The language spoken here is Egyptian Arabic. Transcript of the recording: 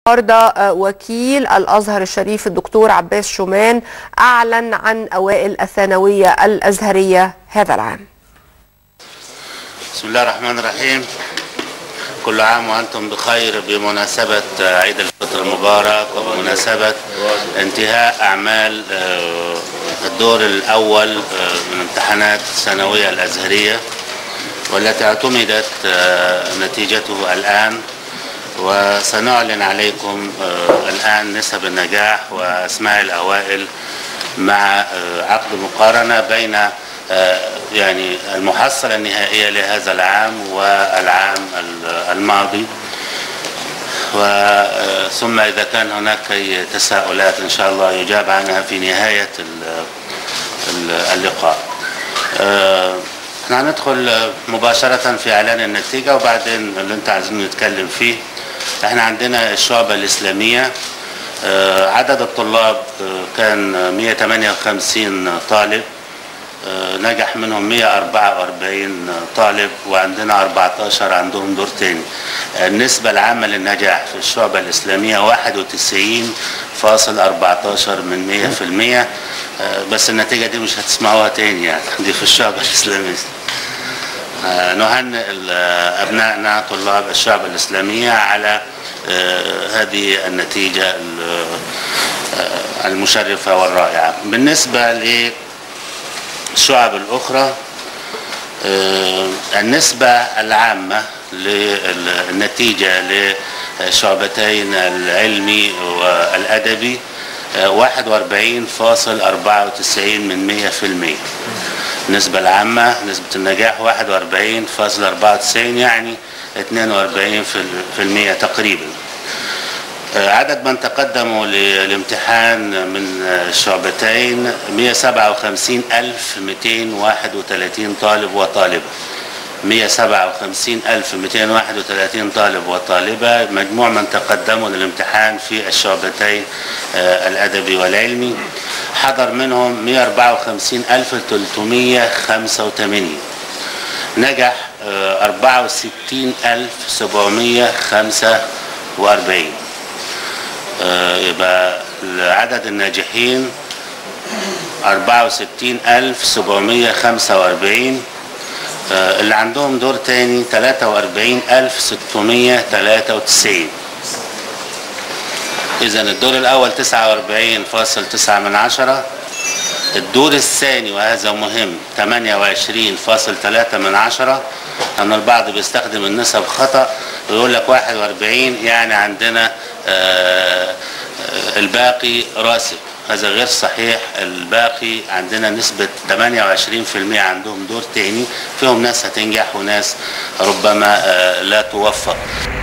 النهارده وكيل الازهر الشريف الدكتور عباس شومان اعلن عن اوائل الثانويه الازهريه هذا العام. بسم الله الرحمن الرحيم كل عام وانتم بخير بمناسبه عيد الفطر المبارك وبمناسبه انتهاء اعمال الدور الاول من امتحانات الثانويه الازهريه والتي اعتمدت نتيجته الان وسنعلن عليكم الآن نسب النجاح وأسماء الأوائل مع عقد مقارنة بين يعني المحصلة النهائية لهذا العام والعام الماضي ثم إذا كان هناك تساؤلات إن شاء الله يجاب عنها في نهاية اللقاء احنا هندخل مباشرة في إعلان النتيجة وبعدين اللي انت عايزين نتكلم فيه احنا عندنا الشعبة الإسلامية عدد الطلاب كان 158 طالب نجح منهم 144 طالب وعندنا 14 عندهم دور تاني النسبة العامة للنجاح في الشعبة الإسلامية 91.14 من 100% بس النتيجة دي مش هتسمعوها تاني يعني دي في الشعبة الإسلامية نهنئ أبنائنا طلاب الشعب الإسلامية على هذه النتيجة المشرفة والرائعة بالنسبة للشعب الأخرى النسبة العامة للنتيجة للشعبتين العلمي والأدبي 41.94 من 100% النسبة العامة نسبة النجاح 41.94 يعني 42% تقريبا عدد من تقدموا للامتحان من الشعبتين 157231 طالب وطالبة 157231 طالب وطالبة مجموع من تقدموا للامتحان في الشعبتين الأدبي والعلمي حضر منهم 155385 نجح 64745 يبقى عدد الناجحين 64745 اللي عندهم دور تاني 43693 إذا الدور الأول 49.9 من عشرة الدور الثاني وهذا مهم 28.3 من عشرة أن البعض بيستخدم النسب خطأ ويقول لك 41 يعني عندنا الباقي راسب هذا غير صحيح الباقي عندنا نسبة 28% عندهم دور تاني فيهم ناس هتنجح وناس ربما لا توفق